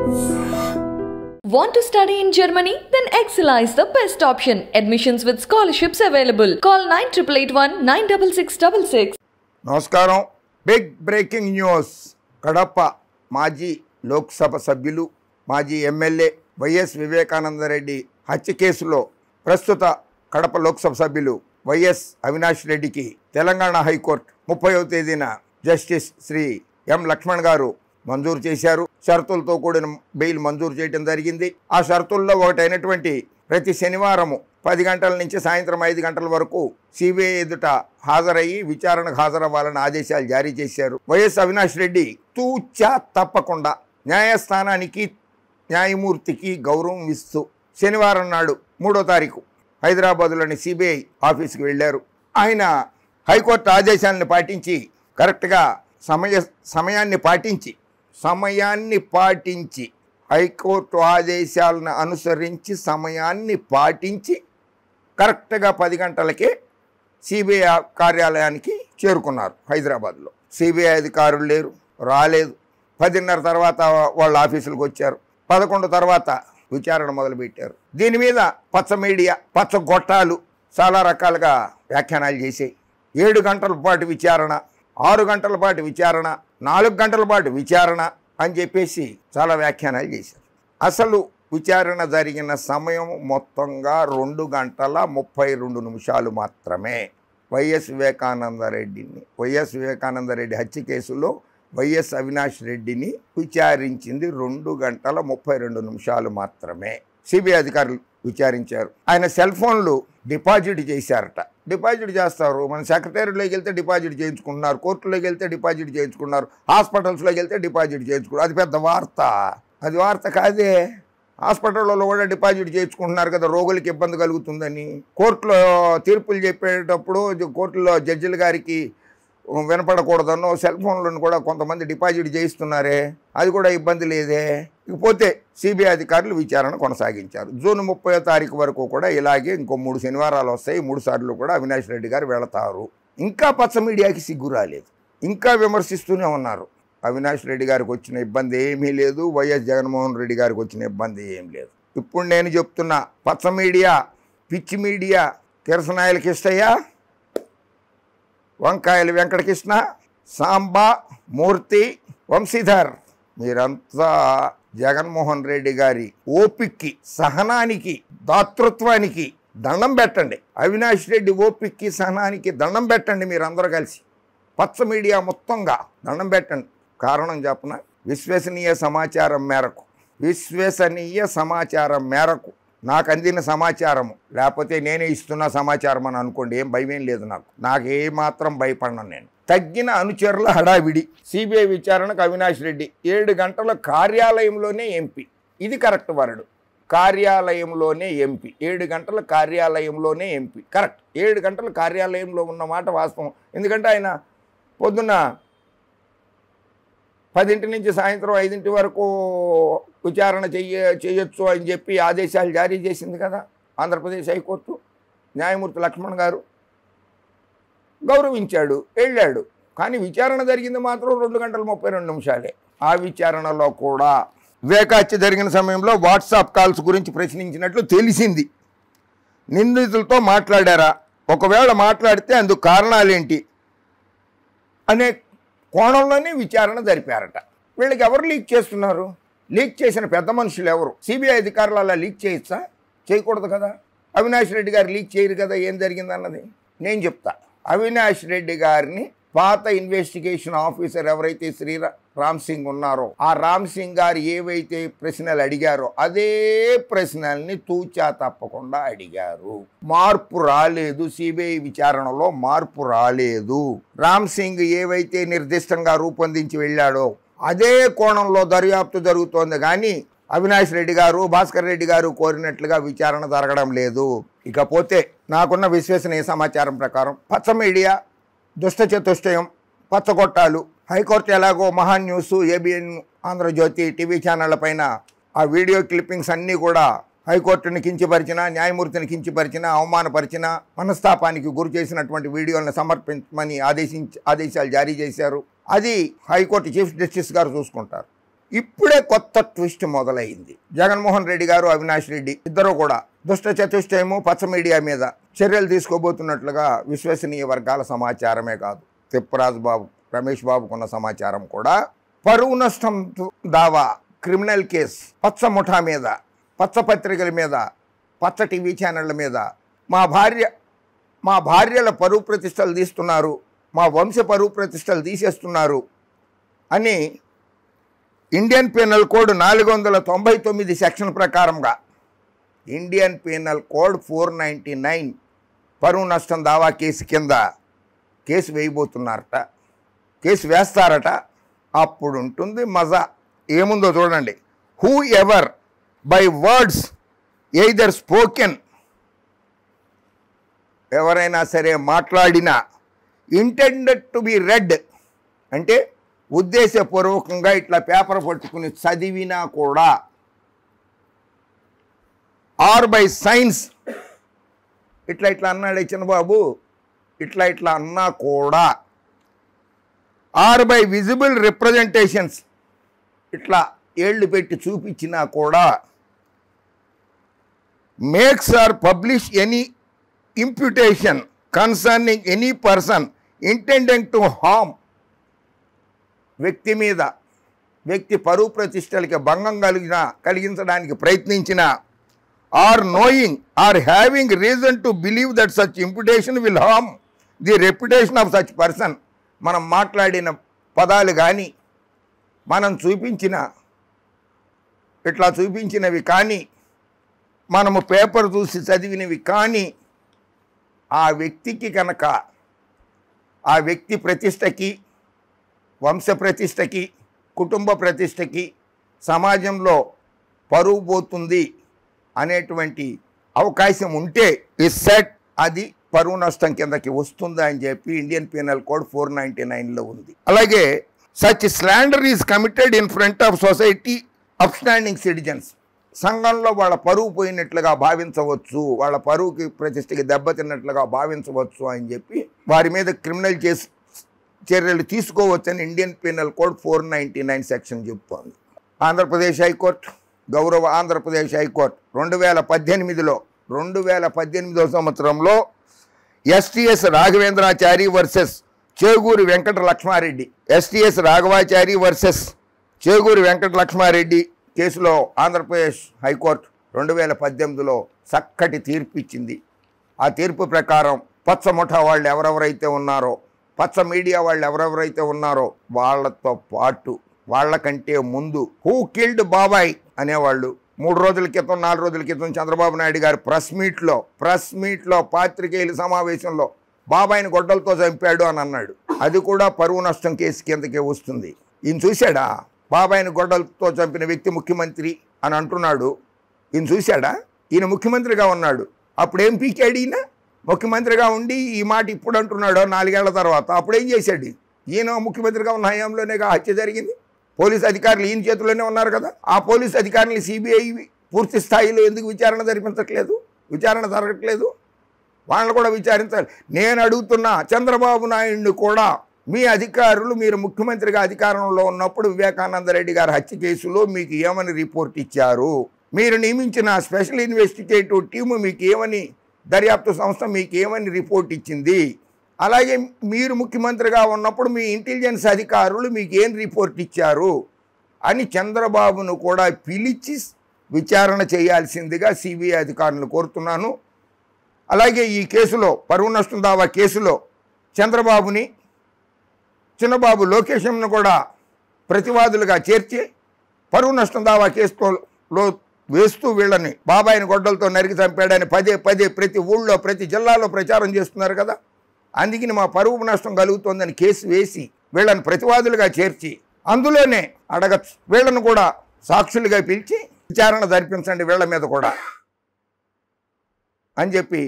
Want to study in Germany? Then Excella is the best option. Admissions with scholarships available. Call 9881 96666. నమస్కారం big breaking news Kadapa మాజీ లోక్సభ సభ్యులు మాజీ MLA YS Vivekananda Reddy హత్య కేసులో ప్రస్తుత కడప లోక్సభ సభ్యులు వైఎస్ అవినాష్ రెడ్డికి తెలంగాణ హైకోర్టు ముప్పైవ తేదీన జస్టిస్ శ్రీ ఎం లక్ష్మణ్ గారు మంజూరు చేశారు షరతులతో కూడిన బెయిల్ మంజూరు చేయడం జరిగింది ఆ షరతుల్లో ఒకటైనటువంటి ప్రతి శనివారము పది గంటల నుంచి సాయంత్రం ఐదు గంటల వరకు సిబిఐ ఎదుట హాజరయ్యి విచారణకు హాజరవ్వాలని ఆదేశాలు జారీ చేశారు వైఎస్ అవినాష్ రెడ్డి తూచా తప్పకుండా న్యాయస్థానానికి న్యాయమూర్తికి గౌరవం ఇస్తూ శనివారం నాడు మూడో తారీఖు హైదరాబాదులోని సిబిఐ ఆఫీస్కి వెళ్ళారు ఆయన హైకోర్టు ఆదేశాలను పాటించి కరెక్ట్గా సమయ సమయాన్ని పాటించి సమయాన్ని పాటించి హైకోర్టు ఆదేశాలను అనుసరించి సమయాన్ని పాటించి కరెక్ట్గా పది గంటలకే సిబిఐ కార్యాలయానికి చేరుకున్నారు హైదరాబాద్లో సిబిఐ అధికారులు లేరు రాలేదు పదిన్నర తర్వాత వాళ్ళ ఆఫీసులకు వచ్చారు పదకొండు తర్వాత విచారణ మొదలుపెట్టారు దీని మీద పచ్చ మీడియా పచ్చ గొట్టాలు చాలా రకాలుగా వ్యాఖ్యానాలు చేసాయి ఏడు గంటల పాటు విచారణ ఆరు గంటల పాటు విచారణ నాలుగు గంటల పాటు విచారణ అని చెప్పేసి చాలా వ్యాఖ్యానాలు చేశారు అసలు విచారణ జరిగిన సమయం మొత్తంగా రెండు గంటల ముప్పై రెండు నిమిషాలు మాత్రమే వైఎస్ వివేకానందరెడ్డిని వైఎస్ వివేకానందరెడ్డి హత్య కేసులో వైఎస్ అవినాష్ రెడ్డిని విచారించింది రెండు గంటల ముప్పై రెండు నిమిషాలు మాత్రమే సిబిఐ అధికారులు విచారించారు ఆయన సెల్ ఫోన్లు డిపాజిట్ చేశారట డిపాజిట్ చేస్తారు మన సెక్రటరీలోకి వెళ్తే డిపాజిట్ చేయించుకుంటున్నారు కోర్టులోకి వెళ్తే డిపాజిట్ చేయించుకున్నారు హాస్పిటల్స్లోకి వెళ్తే డిపాజిట్ చేయించుకున్నారు అది పెద్ద వార్త అది వార్త కాదే హాస్పిటల్లో కూడా డిపాజిట్ చేయించుకుంటున్నారు కదా రోగులకి ఇబ్బంది కలుగుతుందని కోర్టులో తీర్పులు చెప్పేటప్పుడు కోర్టులో జడ్జిల గారికి వినపడకూడదన్నో సెల్ ఫోన్లను కూడా కొంతమంది డిపాజిట్ చేయిస్తున్నారే అది కూడా ఇబ్బంది లేదే ఇకపోతే సిబిఐ అధికారులు విచారణ కొనసాగించారు జూన్ ముప్పై తారీఖు వరకు కూడా ఇలాగే ఇంకో మూడు శనివారాలు వస్తాయి మూడు సార్లు కూడా అవినాష్ రెడ్డి గారు వెళతారు ఇంకా పచ్చ మీడియాకి సిగ్గు రాలేదు ఇంకా విమర్శిస్తూనే ఉన్నారు అవినాష్ రెడ్డి గారికి వచ్చిన ఇబ్బంది ఏమీ లేదు వైఎస్ జగన్మోహన్ రెడ్డి గారికి వచ్చిన ఇబ్బంది ఏం లేదు ఇప్పుడు నేను చెప్తున్నా పచ్చ మీడియా పిచ్చి మీడియా కిరసనాయల కిష్టయ్య వంకాయల వెంకటకృష్ణ సాంబా మూర్తి వంశీధర్ మీరంతా జగన్మోహన్ రెడ్డి గారి ఓపిక్కి సహనానికి దాతృత్వానికి దండం పెట్టండి అవినాష్ రెడ్డి ఓపిక్కి సహనానికి దండం పెట్టండి మీరందరూ కలిసి పచ్చ మీడియా మొత్తంగా దండం పెట్టండి కారణం చెప్పన విశ్వసనీయ సమాచారం మేరకు విశ్వసనీయ సమాచారం మేరకు నాకు అందిన సమాచారము లేకపోతే నేనే ఇస్తున్న సమాచారం అని అనుకోండి ఏం భయమేం లేదు నాకు నాకు ఏ మాత్రం భయపడను నేను తగ్గిన అనుచరుల హడావిడి సిబిఐ విచారణకు అవినాష్ రెడ్డి ఏడు గంటల కార్యాలయంలోనే ఎంపీ ఇది కరెక్ట్ వరడు కార్యాలయంలోనే ఎంపీ ఏడు గంటల కార్యాలయంలోనే ఎంపీ కరెక్ట్ ఏడు గంటల కార్యాలయంలో ఉన్న మాట వాస్తవం ఎందుకంటే ఆయన పొద్దున్న పదింటి నుంచి సాయంత్రం ఐదింటి వరకు విచారణ చెయ్య చేయొచ్చు అని చెప్పి ఆదేశాలు జారీ చేసింది కదా ఆంధ్రప్రదేశ్ హైకోర్టు న్యాయమూర్తి లక్ష్మణ్ గారు గౌరవించాడు వెళ్ళాడు కానీ విచారణ జరిగింది మాత్రం రెండు గంటల ముప్పై రెండు నిమిషాలే ఆ విచారణలో కూడా వివేకాహత్య జరిగిన సమయంలో వాట్సాప్ కాల్స్ గురించి ప్రశ్నించినట్లు తెలిసింది నిందితులతో మాట్లాడారా ఒకవేళ మాట్లాడితే అందుకు కారణాలేంటి అనే కోణంలోనే విచారణ జరిపారట వీళ్ళకి ఎవరు లీక్ చేస్తున్నారు లీక్ చేసిన పెద్ద మనుషులు ఎవరు సిబిఐ అధికారులు అలా లీక్ చేయొచ్చా చేయకూడదు కదా అవినాష్ రెడ్డి గారు లీక్ చేయరు కదా ఏం జరిగిందన్నది నేను చెప్తా అవినాష్ రెడ్డి గారిని పాత ఇన్వెస్టిగేషన్ ఆఫీసర్ ఎవరైతే శ్రీ రామ్ సింగ్ ఉన్నారో ఆ రామ్ సింగ్ గారు ఏవైతే ప్రశ్నలు అడిగారో అదే ప్రశ్నల్ని తూచా తప్పకుండా అడిగారు మార్పు రాలేదు సిబిఐ విచారణలో మార్పు రాలేదు రామ్ సింగ్ ఏవైతే నిర్దిష్టంగా రూపొందించి వెళ్ళాడో అదే కోణంలో దర్యాప్తు జరుగుతోంది కానీ అవినాష్ రెడ్డి గారు భాస్కర్ రెడ్డి గారు కోరినట్లుగా విచారణ జరగడం లేదు ఇకపోతే నాకున్న విశ్వసనీయ సమాచారం ప్రకారం పచ్చ మీడియా దుష్ట చతుష్టయం పచ్చగొట్టాలు హైకోర్టు ఎలాగో Mahaa news ABN Andhrajyothy TV ఛానళ్ల పైన ఆ వీడియో క్లిప్పింగ్స్ అన్నీ కూడా హైకోర్టుని కించపరిచిన న్యాయమూర్తిని కించపరిచిన అవమానపరిచిన మనస్తాపానికి గురి చేసినటువంటి వీడియోలను సమర్పించమని ఆదేశించి ఆదేశాలు జారీ చేశారు అది హైకోర్టు చీఫ్ జస్టిస్ గారు చూసుకుంటారు ఇప్పుడే కొత్త ట్విస్ట్ మొదలైంది జగన్మోహన్ రెడ్డి గారు అవినాష్ రెడ్డి ఇద్దరు కూడా దుష్ట చతుష్టయము పచ్చ మీడియా మీద చర్యలు తీసుకోబోతున్నట్లుగా విశ్వసనీయ వర్గాల సమాచారమే కాదు తిప్పరాజు బాబు రమేష్ బాబుకున్న సమాచారం కూడా పరువు నష్టం దావా క్రిమినల్ కేస్ పచ్చ ముఠా మీద పచ్చ పత్రికల మీద పచ్చ టీవీ ఛానళ్ళ మీద మా భార్య మా భార్యల పరువు ప్రతిష్టలు తీస్తున్నారు మా వంశ పరువు ప్రతిష్టలు తీసేస్తున్నారు అని ఇండియన్ పీనల్ కోడ్ నాలుగు వందల తొంభై తొమ్మిది సెక్షన్ ప్రకారంగా Indian penal code four ninety nine పరువు నష్టం దావా కేసు కింద కేసు వేయబోతున్నారట కేసు వేస్తారట అప్పుడు ఉంటుంది మజా ఏముందో చూడండి whoever by words either spoken ఎవరైనా సరే మాట్లాడినా ఇంటెండెడ్ టు బి రెడ్ అంటే ఉద్దేశపూర్వకంగా ఇట్లా పేపర్ పట్టుకుని చదివినా కూడా ఆర్ బై సైన్స్ ఇట్లా ఇట్లా అన్నాడు చిన్నబాబు ఇట్లా ఇట్లా అన్నా కూడా ఆర్ బై విజిబుల్ రిప్రజెంటేషన్స్ ఇట్లా ఏళ్ళు పెట్టి చూపించినా కూడా makes or publish any imputation concerning any person intending to harm వ్యక్తి మీద వ్యక్తి పరువు ప్రతిష్టలకి భంగం కలిగిన కలిగించడానికి ప్రయత్నించిన or knowing or having reason to believe that such imputation will harm the reputation of such person మనం మాట్లాడిన పదాలు కానీ మనం చూపించిన ఇట్లా చూపించినవి కానీ మనము పేపర్ చూసి చదివినవి కానీ ఆ వ్యక్తికి కనుక ఆ వ్యక్తి ప్రతిష్టకి వంశ ప్రతిష్టకి కుటుంబ ప్రతిష్టకి సమాజంలో పరువు పోతుంది అనేటువంటి అవకాశం ఉంటే ఈ సెట్ అది పరువు నష్టం కిందకి వస్తుందా అని చెప్పి Indian penal code four ninety నైన్లో ఉంది అలాగే such slander is committed in front of society upstanding citizens సంఘంలో వాళ్ళ పరువు పోయినట్లుగా భావించవచ్చు వాళ్ళ పరువుకి ప్రతిష్టకి దెబ్బతిన్నట్లుగా భావించవచ్చు అని చెప్పి వారి మీద క్రిమినల్ చేసి చర్యలు తీసుకోవచ్చని Indian penal code four ninety nine section చెప్తోంది ఆంధ్రప్రదేశ్ హైకోర్టు గౌరవ ఆంధ్రప్రదేశ్ హైకోర్టు రెండు వేల పద్దెనిమిదిలో రెండు వేల పద్దెనిమిదో సంవత్సరంలో STS Raghavendrachari versus Cheguri Venkata Lakshma Reddy STS Raghavachari versus Cheguri Venkata Lakshma Reddy కేసులో ఆంధ్రప్రదేశ్ హైకోర్టు రెండు వేల పద్దెనిమిదిలో చక్కటి తీర్పు ఇచ్చింది ఆ తీర్పు ప్రకారం పచ్చ ముఠా వాళ్ళు ఎవరెవరైతే ఉన్నారో పచ్చ మీడియా వాళ్ళు ఎవరెవరైతే ఉన్నారో వాళ్ళతో పాటు వాళ్ళకంటే ముందు హూ కిల్డ్ బాబాయ్ అనేవాళ్ళు మూడు రోజుల క్రితం నాలుగు రోజుల క్రితం చంద్రబాబు నాయుడు గారు ప్రెస్ మీట్లో ప్రెస్ మీట్లో పాత్రికేయుల సమావేశంలో బాబాయిని గొడ్డలతో చంపాడు అని అన్నాడు అది కూడా పరువు నష్టం కేసు కిందకే వస్తుంది ఈయన చూశాడా బాబాయిని గొడ్డలతో చంపిన వ్యక్తి ముఖ్యమంత్రి అని అంటున్నాడు ఈయన చూశాడా ఈయన ముఖ్యమంత్రిగా ఉన్నాడు అప్పుడు ఏం పీకాడు ఈయన ముఖ్యమంత్రిగా ఉండి ఈ మాట ఇప్పుడు అంటున్నాడు నాలుగేళ్ల తర్వాత అప్పుడు ఏం చేశాడు ఈయన ముఖ్యమంత్రిగా ఉన్న హయాంలోనే హత్య జరిగింది పోలీస్ అధికారులు ఈయన చేతిలోనే ఉన్నారు కదా ఆ పోలీస్ అధికారులు సిబిఐ పూర్తి స్థాయిలో ఎందుకు విచారణ జరిపించట్లేదు విచారణ జరగట్లేదు వాళ్ళని కూడా విచారించాలి నేను అడుగుతున్నా చంద్రబాబు నాయుడిని కూడా మీ అధికారులు మీరు ముఖ్యమంత్రిగా అధికారంలో ఉన్నప్పుడు వివేకానంద రెడ్డి గారి హత్య కేసులో మీకు ఏమని రిపోర్ట్ ఇచ్చారు మీరు నియమించిన స్పెషల్ ఇన్వెస్టిగేటివ్ టీము మీకు ఏమని దర్యాప్తు సంస్థ మీకు ఏమని రిపోర్ట్ ఇచ్చింది అలాగే మీరు ముఖ్యమంత్రిగా ఉన్నప్పుడు మీ ఇంటెలిజెన్స్ అధికారులు మీకు ఏం రిపోర్ట్ ఇచ్చారు అని చంద్రబాబును కూడా పిలిచి విచారణ చేయాల్సిందిగా సిబిఐ అధికారులను కోరుతున్నాను అలాగే ఈ కేసులో పరువు నష్టం దావా కేసులో చంద్రబాబుని చిన్నబాబు లోకేషంను కూడా ప్రతివాదులుగా చేర్చి పరువు నష్టం దావా కేసులో లో వేస్తూ వీళ్ళని బాబాయిని గొడ్డలతో నరికి చంపాడని పదే పదే ప్రతి ఊళ్ళో ప్రతి జిల్లాలో ప్రచారం చేస్తున్నారు కదా అందుకని మా పరువు నష్టం కలుగుతోందని కేసు వేసి వీళ్ళని ప్రతివాదులుగా చేర్చి అందులోనే అడగచ్చు వీళ్ళను కూడా సాక్షులుగా పిలిచి విచారణ జరిపించండి వీళ్ళ మీద కూడా అని చెప్పి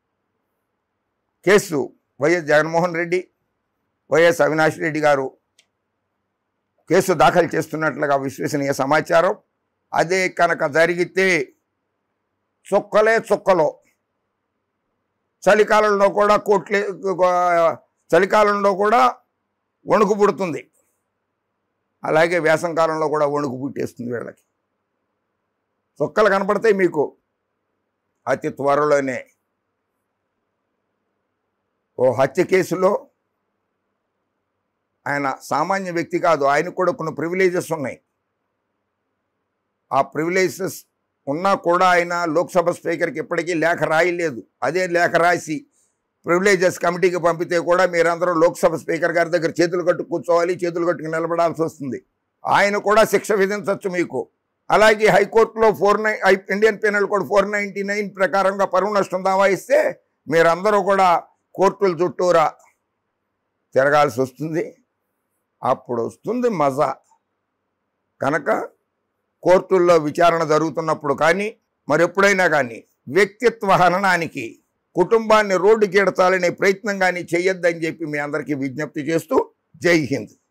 case YS Jaganmohan Reddy YS Avinash Reddy garu case దాఖలు చేస్తున్నట్లుగా విశ్వసనీయ సమాచారం అదే కనుక జరిగితే చుక్కలే చుక్కలో చలికాలంలో కూడా కోట్లే చలికాలంలో కూడా వణుకు పుడుతుంది అలాగే వేసంకాలంలో కూడా వణుకు పుట్టేస్తుంది వీళ్ళకి చుక్కలు కనపడతాయి మీకు అతి త్వరలోనే ఓ హత్య కేసులో ఆయన సామాన్య వ్యక్తి కాదు ఆయనకు కూడా కొన్ని ప్రివిలేజెస్ ఉన్నాయి ఆ ప్రివిలేజెస్ ఉన్నా కూడా ఆయన లోక్సభ స్పీకర్కి ఇప్పటికీ లేఖ రాయలేదు అదే లేఖ రాసి ప్రివిలేజెస్ కమిటీకి పంపితే కూడా మీరందరూ లోక్సభ స్పీకర్ గారి దగ్గర చేతులు కట్టు కూర్చోవాలి చేతులు కట్టుకు నిలబడాల్సి వస్తుంది ఆయన కూడా శిక్ష విధించవచ్చు మీకు అలాగే హైకోర్టులో four nine Indian penal code four ninety nine ప్రకారంగా పరువు నష్టం దావా ఇస్తే మీరందరూ కూడా కోర్టుల చుట్టూరా తిరగాల్సి వస్తుంది అప్పుడు వస్తుంది మజా కనుక కోర్టుల్లో విచారణ జరుగుతున్నప్పుడు కానీ మరెప్పుడైనా కానీ వ్యక్తిత్వ హననానికి కుటుంబాన్ని రోడ్డుకి ఎడతాలనే ప్రయత్నం కానీ చేయొద్దని చెప్పి మీ అందరికీ విజ్ఞప్తి చేస్తూ జై హింద్